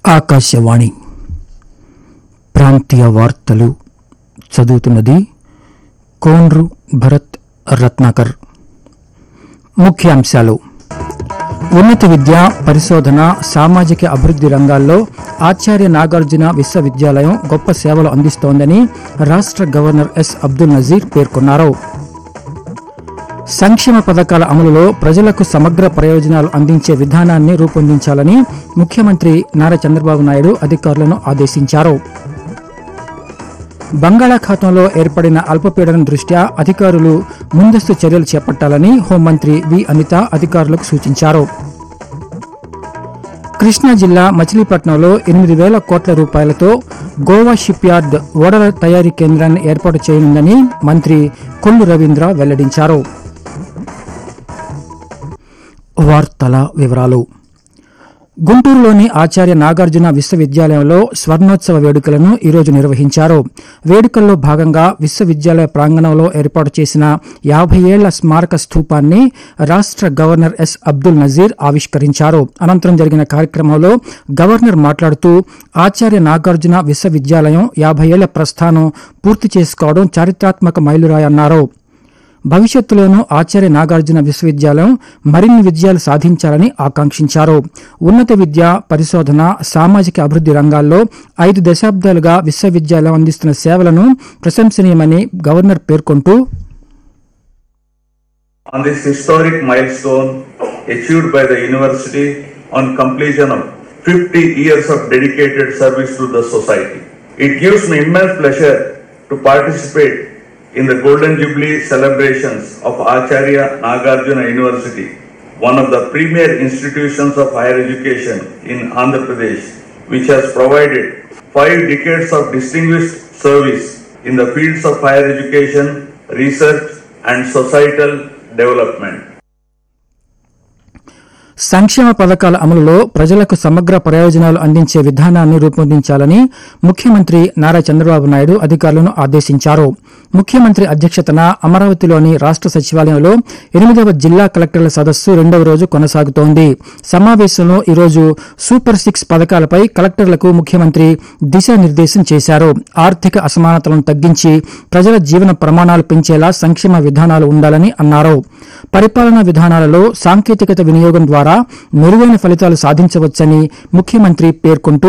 ఆకాశవాణి ప్రాంతీయ వార్తలు చదువుతున్నది కోండ్రు భరత్ రత్నాకర్ ముఖ్యాంశాలు ఉన్నత విద్య పరిశోధన సామాజిక అభివృద్ధి రంగాల్లో ఆచార్య నాగార్జున విశ్వవిద్యాలయం గొప్ప సేవలు అందిస్తోందని రాష్ట్ర గవర్నర్ ఎస్ అబ్దుల్ నజీర్ పేర్కొన్నారు సంక్షేమ పథకాల అమలులో ప్రజలకు సమగ్ర ప్రయోజనాలు అందించే విధానాన్ని రూపొందించాలని ముఖ్యమంత్రి నారా చంద్రబాబు నాయుడు అధికారులను ఆదేశించారు బంగాళాఖాతంలో ఏర్పడిన అల్పపీడనం దృష్ట్యా అధికారులు ముందస్తు చర్యలు చేపట్టాలని హోంమంత్రి వి అనిత అధికారులకు సూచించారు కృష్ణా జిల్లా మచిలీపట్నంలో ఎనిమిది వేల కోట్ల రూపాయలతో గోవా షిప్ యార్డ్ ఓడల తయారీ కేంద్రాన్ని ఏర్పాటు చేయనుందని మంత్రి కొల్లు రవీంద్ర వెల్లడించారు వార్తల వివరాలు గుంటూరులోని ఆచార్య నాగార్జున విశ్వవిద్యాలయంలో స్వర్ణోత్సవ వేడుకలను ఈరోజు నిర్వహించారు వేడుకల్లో భాగంగా విశ్వవిద్యాలయ ప్రాంగణంలో ఏర్పాటు చేసిన యాభై ఏళ్ల స్మారక స్థూపాన్ని రాష్ట్ర గవర్నర్ ఎస్ అబ్దుల్ నజీర్ ఆవిష్కరించారు అనంతరం జరిగిన కార్యక్రమంలో గవర్నర్ మాట్లాడుతూ ఆచార్య నాగార్జున విశ్వవిద్యాలయం యాభై ఏళ్ల ప్రస్థానం పూర్తి చేసుకోవడం చారిత్రాత్మక మైలురాయన్నారు భవిష్యత్తులోనూ ఆచార్య నాగార్జున విశ్వవిద్యాలయం మరిన్ని విజయాలు సాధించాలని ఆకాంక్షించారు ఉన్నత విద్య పరిశోధన సామాజిక అభివృద్ధి రంగాల్లో ఐదు దశాబ్దాలుగా విశ్వవిద్యాలయం అందిస్తున్న సేవలను ప్రశంసనీయమని గవర్నర్ పేర్కొంటూ on this historic milestone achieved by the university on completion of 50 years of dedicated service to the society. It gives me immense pleasure to participate in the Golden Jubilee celebrations of Acharya Nagarjuna University, one of the premier institutions of higher education in Andhra Pradesh, which has provided five decades of distinguished service in the fields of higher education, research, and societal development. సంక్షేమ పథకాల అమలులో ప్రజలకు సమగ్ర ప్రయోజనాలు అందించే విధానాన్ని రూపొందించాలని ముఖ్యమంత్రి నారా చంద్రబాబు నాయుడు అధికారులను ఆదేశించారు ముఖ్యమంత్రి అధ్యక్షతన అమరావతిలోని రాష్ట్ర సచివాలయంలో ఎనిమిదవ జిల్లా కలెక్టర్ల సదస్సు రెండవ రోజు కొనసాగుతోంది సమావేశంలో ఈరోజు సూపర్ సిక్స్ పథకాలపై కలెక్టర్లకు ముఖ్యమంత్రి దిశానిర్దేశం చేశారు ఆర్థిక అసమానతలను తగ్గించి ప్రజల జీవన ప్రమాణాలు పెంచేలా సంక్షేమ విధానాలు ఉండాలని అన్నారు పరిపాలనా విధానాలలో సాంకేతికత వినియోగం ద్వారా మెరుగైన ఫలితాలు సాధించవచ్చని ముఖ్యమంత్రి పేర్కొంటూ